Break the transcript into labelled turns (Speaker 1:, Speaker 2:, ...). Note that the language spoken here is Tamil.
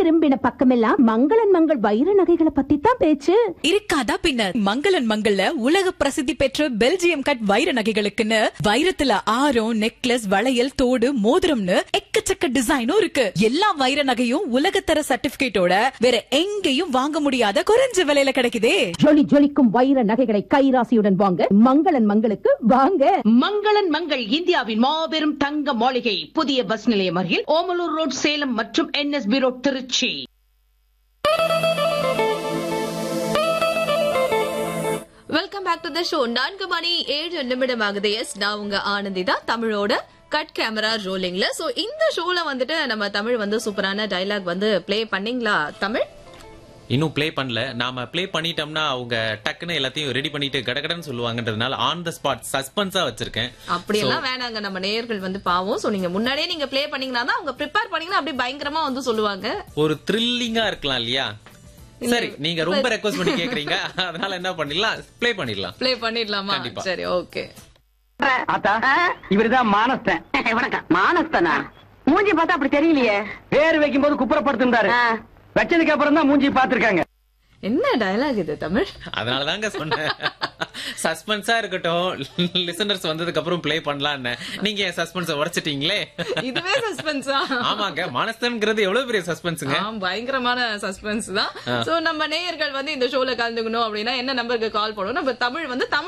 Speaker 1: திரும்பின பக்கமெல்லாம் மங்களன் மங்கள் வைர நகைகளை பத்தி தான் பேச்சு
Speaker 2: இருக்காதா பின்ன மங்களன் மங்கள்ல உலக பிரசித்தி பெற்ற பெல்ஜியம் கட் வைர நகைகளுக்குன்னு வைரத்துல ஆரம் நெக்லஸ் வளையல் தோடு மோதிரம்னு எக்கச்சக்க டிசைனும் இருக்கு எல்லா வைர நகையும் உலகத்தர சர்டிபிகேட்டோட வேற எங்கேயும் வாங்க முடியாத குறைஞ்ச விலையில கிடைக்குதே
Speaker 1: ஜொலி ஜொலிக்கும் வைர நகைகளை கைராசியுடன் வாங்க மங்களன் மங்களுக்கு வாங்க
Speaker 3: மங்களன் மங்கள் இந்தியாவின் மாபெரும் தங்க மாளிகை புதிய பஸ் நிலையம் அருகில் ஓமலூர் ரோட் சேலம் மற்றும் NSB road Tiruchi
Speaker 4: welcome back to the show நான்கு மணி ஏழு நிமிடம் ஆகுது எஸ் நான் உங்க ஆனந்தி தான் தமிழோட கட் கேமரா ரோலிங்ல சோ இந்த ஷோல வந்துட்டு நம்ம தமிழ் வந்து சூப்பரான டைலாக் வந்து ப்ளே பண்ணீங்களா தமிழ்
Speaker 5: இன்னும் ப்ளே பண்ணல நாம ப்ளே பண்ணிட்டோம்னா அவங்க டக்குன்னு எல்லாத்தையும் ரெடி பண்ணிட்டு கடகடன்னு சொல்லுவாங்கன்றதுனால ஆன் த ஸ்பாட் சஸ்பென்ஸா வச்சிருக்கேன்
Speaker 4: அப்படியெல்லாம் வேணாங்க நம்ம நேயர்கள் வந்து பாவம் சோ நீங்க முன்னாடியே நீங்க ப்ளே பண்ணீங்கன்னா தான் அவங்க ப்ரிப்பேர் பண்ணீங்கன்னா அப்படியே பயங்கரமா வந்து சொல்லுவாங்க
Speaker 5: ஒரு த்ரில்லிங்கா இருக்கலாம் இல்லையா சரி நீங்க ரொம்ப ரெக்வஸ்ட் பண்ணி கேக்குறீங்க அதனால என்ன பண்ணிடலாம் ப்ளே பண்ணிடலாம்
Speaker 4: ப்ளே பண்ணிடலாமா
Speaker 5: கண்டிப்பா.
Speaker 4: சரி ஓகே
Speaker 6: ஆத்தா இவருதான் மானஸ்தன்
Speaker 7: வணக்கம் மானஸ்தனா மூஞ்சி பார்த்தா அப்படி தெரியலையே
Speaker 6: பேர் வைக்கும் போது குப்புறப்படுத்திருந்தாரு
Speaker 7: ஆ.
Speaker 6: வச்சதுக்கு அப்புறம் தான் மூஞ்சி பாத்திருக்காங்க
Speaker 4: என்ன டயலாக் இது தமிழ்
Speaker 5: அதனாலதாங்க சொன்னேன் சஸ்பென்ஸா இருக்கட்டும் லிசனர்ஸ் வந்ததுக்கு அப்புறம் ப்ளே பண்ணலாம்னு நீங்க என் சஸ்பென்ஸ உடைச்சிட்டீங்களே
Speaker 4: இதுவே சஸ்பென்ஸா
Speaker 5: ஆமாங்க மானஸ்தன்ங்கிறது எவ்வளவு பெரிய சஸ்பென்ஸுங்க
Speaker 4: ஆ, பயங்கரமான சஸ்பென்ஸ் தான் சோ நம்ம நேயர்கள் வந்து இந்த ஷோல கலந்துக்கணும் அப்படின்னா என்ன நம்பருக்கு கால் பண்ணணும் நம்ம தமிழ் வந்து தமிழ்